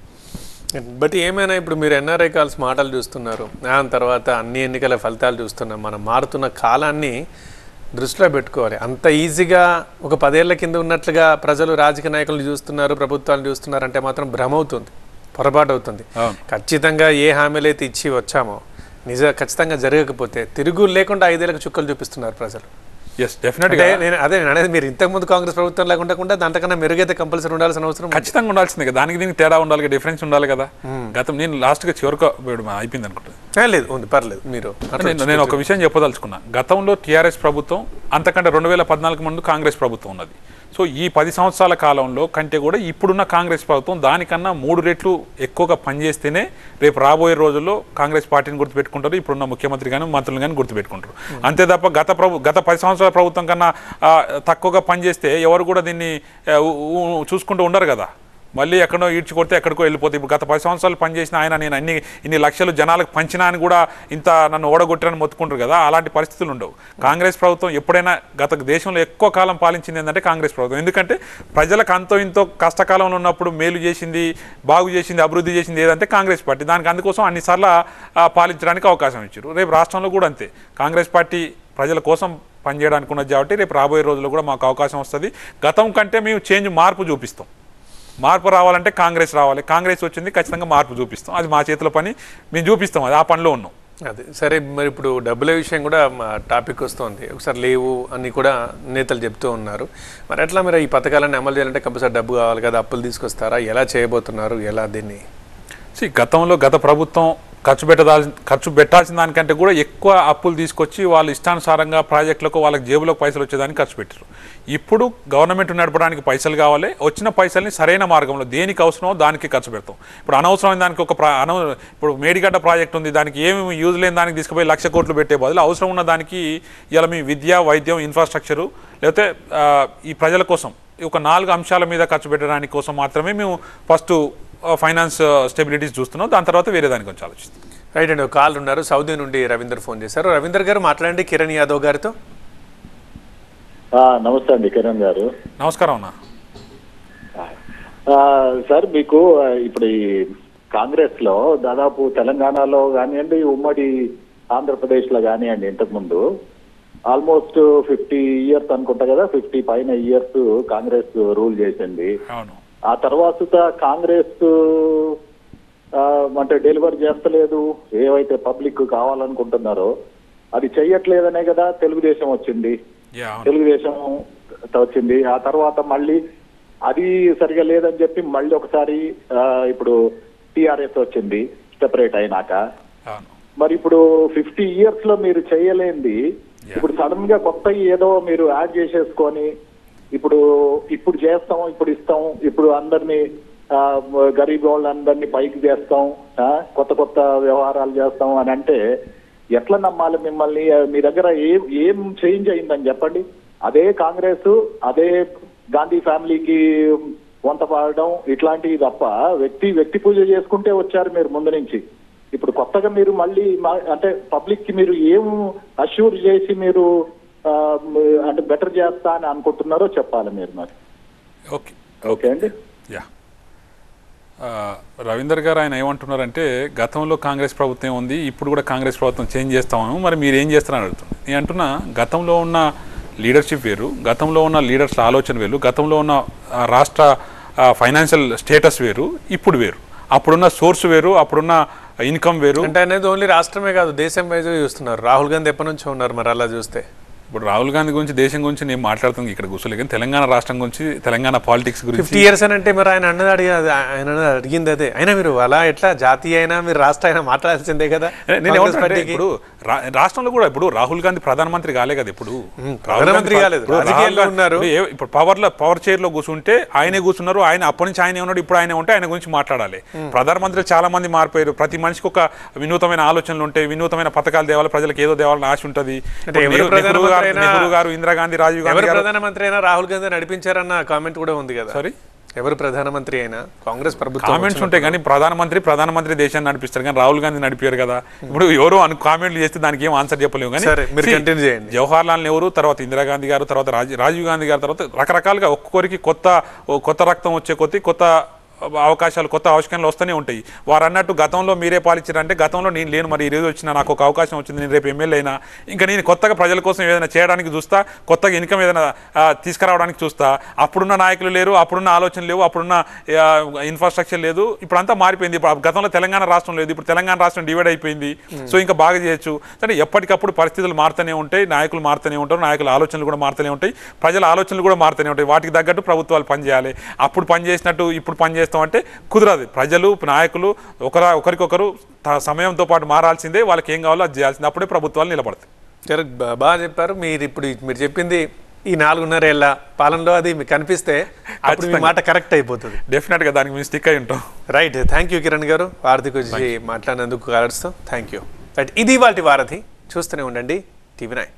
బట్ ఏమైనా ఇప్పుడు మీరు ఎన్ఆర్ఐ కాల్స్ మాటలు చూస్తున్నారు దాని తర్వాత అన్ని ఎన్నికల ఫలితాలు చూస్తున్నాం మనం మారుతున్న కాలాన్ని దృష్టిలో పెట్టుకోవాలి అంత ఈజీగా ఒక పదేళ్ల కింద ఉన్నట్లుగా ప్రజలు రాజకీయ నాయకులు చూస్తున్నారు ప్రభుత్వాలు చూస్తున్నారు అంటే మాత్రం భ్రమ అవుతుంది పొరపాటు అవుతుంది అవును. ఖచ్చితంగా ఏ హామీలు అయితే ఇచ్చి వచ్చామో నిజ ఖచ్చితంగా జరగకపోతే తిరుగు లేకుండా ఐదేళ్లకు చుక్కలు చూపిస్తున్నారు ప్రజలు ఎస్ డెఫినెట్గా అంటే నేను అదే నేను అనేది మీరు ఇంతకుముందు కాంగ్రెస్ ప్రభుత్వం లేకుండా ఉండకుండా దాంతకన్నా మెరుగైతే కంపల్సరీ ఉండాల్సిన అవసరం ఉంది. ఖచ్చితంగా ఉండాల్సిందే కదా దానికి దీనికి తేడా ఉండాలి కదా డిఫరెన్స్ ఉండాలి కదా గతం నేను లాస్ట్గా చివరికి అయిపోయింది అనుకుంటుంది ఏ, లేదు ఉంది పర్లేదు మీరు అట్లా నేను నేను ఒక విషయం చెప్పదలుచుకున్నా గతంలో టీఆర్ఎస్ ప్రభుత్వం అంతకంటే రెండు వేల పద్నాలుగు ముందు కాంగ్రెస్ ప్రభుత్వం ఉన్నది సో ఈ పది సంవత్సరాల కాలంలో కంటే కూడా ఇప్పుడున్న కాంగ్రెస్ ప్రభుత్వం దానికన్నా మూడు రెట్లు ఎక్కువగా పనిచేస్తేనే రేపు రాబోయే రోజుల్లో కాంగ్రెస్ పార్టీని గుర్తుపెట్టుకుంటారు ఇప్పుడున్న ముఖ్యమంత్రి కానీ మంత్రులు కానీ గుర్తుపెట్టుకుంటారు అంతే తప్ప గత ప్రభు గత పది సంవత్సరాల ప్రభుత్వం కన్నా ఆ, తక్కువగా పనిచేస్తే ఎవరు కూడా దీన్ని ఆ, ఊ- ఊ- చూసుకుంటూ ఉండరు కదా మళ్ళీ ఎక్కడో ఈడ్చి కొడితే ఎక్కడికో వెళ్ళిపోతాయి ఇప్పుడు గత పది సంవత్సరాలు పనిచేసిన ఆయన నేను అన్ని ఇన్ని లక్షలు జనాలకు పంచినా అని కూడా ఇంత నన్ను ఓడగొట్టారని మొత్తుకుంటారు కదా అలాంటి పరిస్థితులు ఉండవు కాంగ్రెస్ ప్రభుత్వం ఎప్పుడైనా గత దేశంలో ఎక్కువ కాలం పాలించింది ఏంటంటే కాంగ్రెస్ ప్రభుత్వం ఎందుకంటే ప్రజలకు అంతో ఇంతో కష్టకాలంలో ఉన్నప్పుడు మేలు చేసింది బాగు చేసింది అభివృద్ధి చేసింది ఏదంటే కాంగ్రెస్ పార్టీ దానికి అందుకోసం అన్నిసార్లు ఆ, పాలించడానికి అవకాశం ఇచ్చారు రేపు రాష్ట్రంలో కూడా అంతే కాంగ్రెస్ పార్టీ ప్రజల కోసం పనిచేయడానికి ఉన్నది కాబట్టి రేపు రాబోయే రోజుల్లో కూడా మాకు అవకాశం వస్తుంది గతం కంటే మేము చేంజ్ మార్పు చూపిస్తాం మార్పు రావాలంటే కాంగ్రెస్ రావాలి కాంగ్రెస్ వచ్చింది ఖచ్చితంగా మార్పు చూపిస్తాం అది మా చేతిలో పని మేము చూపిస్తాం అది ఆ పనిలో ఉన్నాం అదే సరే మరి ఇప్పుడు డబ్బుల విషయం కూడా మా టాపిక్ వస్తుంది ఒకసారి లేవు అని కూడా నేతలు చెప్తూ ఉన్నారు మరి ఎట్లా మీరు ఈ పథకాలను అమలు చేయాలంటే కంపల్సరీ డబ్బు కావాలి కదా అప్పులు తీసుకొస్తారా ఎలా చేయబోతున్నారు ఎలా దీన్ని See, గతంలో గత ప్రభుత్వం ఖర్చు పెట్టాల్సిన ఖర్చు పెట్టాల్సిన దానికంటే కూడా ఎక్కువ అప్పులు తీసుకొచ్చి వాళ్ళు ఇష్టానుసారంగా ప్రాజెక్టులకు వాళ్ళకి జేబులోకి పైసలు వచ్చేదానికి ఖర్చు పెట్టారు ఇప్పుడు గవర్నమెంట్ నడపడానికి పైసలు కావాలి వచ్చిన పైసల్ని సరైన మార్గంలో దేనికి అవసరమో దానికి ఖర్చు పెడతాం ఇప్పుడు అనవసరమైన దానికి ఒక ప్రా అనవ ఇప్పుడు మేడిగడ్డ ప్రాజెక్ట్ ఉంది దానికి ఏమి యూజ్ లేని దానికి తీసుకుపోయి లక్ష కోట్లు పెట్టే బదులు అవసరం ఉన్న దానికి ఇలా మీ విద్య వైద్యం ఇన్ఫ్రాస్ట్రక్చరు లేకపోతే ఆ, ఈ ప్రజల కోసం ఈ ఒక నాలుగు అంశాల మీద ఖర్చు పెట్టడానికి కోసం మాత్రమే మేము ఫస్ట్ ఫైనాన్స్ స్టెబిలిటీస్ చూస్తున్నాం దాని తర్వాత వేరే దానికి కొంచెం ఆలోచిస్తాం రైట్ అండి ఒక కాల్ ఉన్నారు సౌదీ నుండి రవీందర్ ఫోన్ చేశారు రవీందర్ గారు మాట్లాడండి కిరణ్ యాదవ్ గారితో ఆ, నమస్తే అండి కిరణ్ గారు నమస్కారం అన్న ఆ, సార్ మీకు ఆ, ఇప్పుడు ఈ కాంగ్రెస్ లో దాదాపు తెలంగాణలో కానివ్వండి ఉమ్మడి ఆంధ్రప్రదేశ్ లో కానివ్వండి ఇంతకు ముందు ఆల్మోస్ట్ ఫిఫ్టీ ఇయర్స్ అనుకుంటా కదా ఫిఫ్టీ పైన ఇయర్స్ కాంగ్రెస్ రూల్ చేసింది అవును ఆ తర్వాత కాంగ్రెస్ ఆ, అంటే డెలివర్ చేస్తలేదు ఏవైతే పబ్లిక్ కావాలనుకుంటున్నారో అది చెయ్యట్లేదనే కదా తెలుగుదేశం వచ్చింది యా అవును తెలుగుదేశం వచ్చింది ఆ తర్వాత మళ్ళీ అది సరిగా లేదని చెప్పి మళ్ళీ ఒకసారి ఆ, ఇప్పుడు టిఆర్ఎస్ వచ్చింది సెపరేట్ అయినాక అవును మరి ఇప్పుడు ఫిఫ్టీ ఇయర్స్ లో మీరు చేయలేంది ఇప్పుడు సడన్ గా కొత్త ఏదో మీరు యాడ్ చేసేసుకొని ఇప్పుడు ఇప్పుడు చేస్తాం ఇప్పుడు ఇస్తాం ఇప్పుడు అందరినీ ఆ, గరీబ్ వాళ్ళందరినీ పైకి చేస్తాం ఆ, కొత్త కొత్త వ్యవహారాలు చేస్తాం అని అంటే ఎట్లా నమ్మాలి మిమ్మల్ని ఆ, మీ దగ్గర ఏం ఏం చేంజ్ అయిందని చెప్పండి అదే కాంగ్రెస్ అదే గాంధీ ఫ్యామిలీకి వంత పాడడం ఇట్లాంటివి తప్ప వ్యక్తి వ్యక్తి పూజ చేసుకుంటే వచ్చారు మీరు ముందు నుంచి ఇప్పుడు కొత్తగా మీరు మళ్ళీ మా- అంటే పబ్లిక్ కి మీరు ఏం అష్యూర్ చేసి మీరు ఆ, మ- అంటే బెటర్ చేస్తా అని అనుకుంటున్నారో చెప్పాలి మీరు మరి ఓకే ఓకే అండి యా ఆ, రవీందర్ గారు ఆయన ఏమంటున్నారంటే గతంలో కాంగ్రెస్ ప్రభుత్వం ఉంది ఇప్పుడు కూడా కాంగ్రెస్ ప్రభుత్వం చేంజ్ చేస్తామను మరి మీరు ఏం చేస్తారని అడుగుతుంది నేను అంటున్నా గతంలో ఉన్న లీడర్షిప్ వేరు గతంలో ఉన్న లీడర్స్ ఆలోచన వేరు గతంలో ఉన్న ఆ, రాష్ట్ర ఫైనాన్షియల్ స్టేటస్ వేరు ఇప్పుడు వేరు అప్పుడున్న సోర్స్ వేరు అప్పుడున్న ఇన్కమ్ వేరు అంటే అనేది ఓన్లీ రాష్ట్రమే కాదు దేశం వైజ్ చూస్తున్నారు రాహుల్ గాంధీ ఎప్పటి నుంచో ఉన్నారు మరి అలా చూస్తే ఇప్పుడు రాహుల్ గాంధీ గురించి దేశం గురించి నేను మాట్లాడుతుంది ఇక్కడ కూర్చోలే కానీ తెలంగాణ రాష్ట్రం గురించి తెలంగాణ పాలిటిక్స్ ఫిఫ్టీ గురించి ఇయర్స్ అని అంటే మరి ఆయన అన్నది అడిగి ఆయన అన్నది అడిగింది అదే అయినా మీరు అలా ఎట్లా జాతీయ అయినా మీరు రాష్ట్ర అయినా మాట్లాడాల్సిందే కదా నేను కాంగ్రెస్ ఏమంటున్నా అంటే పార్టీకి. ఇప్పుడు రా- రాష్ట్రంలో కూడా ఇప్పుడు రాహుల్ గాంధీ ప్రధానమంత్రి కాలే కదా ఇప్పుడు రాహుల్ ప్రధానమంత్రి గాంధీ కాలేదు. ఇప్పుడు రాజకీయాల్లో రాహుల్ గాంధీ- ఉన్నారు. ఇప్పుడు ఏ- ఇప్పుడు పవర్ లో పవర్ చైర్ లో కూర్చుంటే ఆయనే కూర్చున్నారు ఆయన అప్పటి నుంచి ఆయనే ఉన్నాడు ఇప్పుడు ఆయన ఉంటే ఆయన గురించి మాట్లాడాలి ప్రధానమంత్రి చాలా మంది మారిపోయారు ప్రతి మనిషికి ఒక వినూతమైన ఆలోచనలు ఉంటాయి వినూతమైన పథకాలు తేవాలి ప్రజలకు ఏదో తేవాలని ఆశ ఉంటది ఇప్పుడు ఎవరు నెహ్రూ- నెహ్రూ ప్రధానమంత్రి గారు అయినా- నెహ్రూ గారు ఇందిరాగాంధీ రాజీవ్ గాంధీ ఎవరు గారు ప్రధానమంత్రి అయినా రాహుల్ గాంధీ నడిపించారన్న కామెంట్ కూడా ఉంది కదా సారీ ఎవరు ప్రధానమంత్రి అయినా కాంగ్రెస్ ప్రభుత్వం కామెంట్స్ ఉంటాయి కానీ ప్రధానమంత్రి ప్రధానమంత్రి దేశాన్ని నడిపిస్తారు కానీ రాహుల్ గాంధీ నడిపారు కదా ఇప్పుడు ఎవరో అను కామెంట్లు చేస్తే దానికి ఏం ఆన్సర్ చెప్పలేము కానీ సరే, మీరు see, continue చేయండి. జవహర్ లాల్ నెహ్రూ తర్వాత ఇందిరాగాంధీ గారు తర్వాత రాజీ- రాజీవ్ గాంధీ గారు తర్వాత రకరకాలుగా ఒక్కొక్కరికి కొత్త ఓ కొత్త రక్తం వచ్చే కొద్దీ కొత్త అవకాశాలు కొత్త ఆవిష్కరణలు వస్తూనే ఉంటాయి వారు అన్నట్టు గతంలో మీరే పాలించారంటే గతంలో నేను లేను మరి ఈ రోజు వచ్చిన నాకు ఒక అవకాశం వచ్చింది నేను రేపు ఎమ్మెల్యే అయినా ఇంకా నేను కొత్తగా ప్రజల కోసం ఏదైనా చేయడానికి చూస్తా కొత్తగా ఇన్కమ్ ఏదైనా ఆ, తీసుకురావడానికి చూస్తా అప్పుడున్న నాయకులు లేరు అప్పుడున్న ఆలోచన లేవు అప్పుడున్న ఇన్ఫ్రాస్ట్రక్చర్ లేదు ఇప్పుడు అంతా మారిపోయింది ఇప్పుడు గతంలో తెలంగాణ రాష్ట్రం లేదు ఇప్పుడు తెలంగాణ రాష్ట్రం డివైడ్ అయిపోయింది సో ఇంకా బాగా చేయొచ్చు అంటే ఎప్పటికప్పుడు పరిస్థితులు మారుతూనే ఉంటాయి నాయకులు మారుతూనే ఉంటారు నాయకుల ఆలోచనలు కూడా మారుతూనే ఉంటాయి ప్రజల ఆలోచనలు కూడా మారుతూనే ఉంటాయి వాటికి తగ్గట్టు ప్రభుత్వాలు పనిచేయాలి అప్పుడు పనిచేసినట్టు ఇప్పుడు పనిచేస్తామంటే కుదరదు ప్రజలు నాయకులు ఒకర ఒకరికొకరు త- సమయంతో పాటు మారాల్సిందే వాళ్ళకి ఏం కావాలో అది చేయాల్సిందే అప్పుడే ప్రభుత్వాలు నిలబడతాయి కరెక్ట్ బా- బాగా చెప్పారు మీరు ఇప్పుడు మీరు చెప్పింది ఈ నాలుగున్నర ఏళ్ళ పాలనలో అది మీకు కనిపిస్తే అప్పుడు మీ మాట కరెక్ట్ అయిపోతుంది డెఫినెట్గా దానికి మేము స్టిక్ అయి ఉంటాం రైట్ థ్యాంక్ యూ కిరణ్ గారు వారధికి వచ్చి మాట్లాడినందుకు కలర్స్తో థ్యాంక్ యూ రైట్ ఇది వాటి వారధి చూస్తూనే ఉండండి టీవీ నైన్